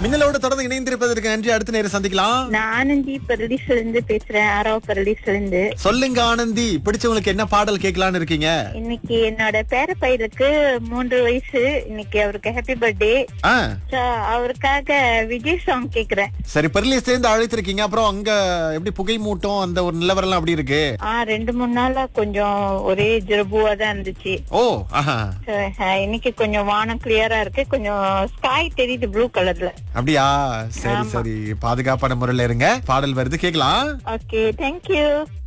மின்னலோடு தொடர்ந்து இணைந்திருப்பதற்கு நன்றி அடுத்த நேரம் சந்திக்கலாம் நான் ஆனந்தி பரதீஸ்ல இருந்து பேசுறேன் ஆறாவ பரதீஸ்ல இருந்து சொல்லுங்க ஆனந்தி பிடிச்சவங்களுக்கு என்ன பாடல் கேட்கலான்னு இருக்கீங்க இன்னைக்கு என்னோட பேர பையனுக்கு மூன்று வயசு இன்னைக்கு அவருக்கு ஹாப்பி பர்த்டே ஆ அவருக்காக விஜய் சாங் கேக்குறேன் சரி பெர்லிஸ் சேர்ந்து அழைத்திருக்கீங்க அப்புறம் அங்க எப்படி புகை மூட்டம் அந்த ஒரு நிலவரம் எல்லாம் அப்படி இருக்கு ஆ ரெண்டு மூணு நாளா கொஞ்சம் ஒரே ஜிரபுவா தான் இருந்துச்சு ஓ ஆஹா So, அஹ், இன்னைக்கு கொஞ்சம் வானம் கிளியரா இருக்கு கொஞ்சம் ஸ்காய் தெரியுது ப்ளூ கலர்ல அப்படியா சரி சரி பாதுகாப்பான முறையில இருங்க பாடல் வருது கேக்கலாம் ஓகே தேங்க்யூ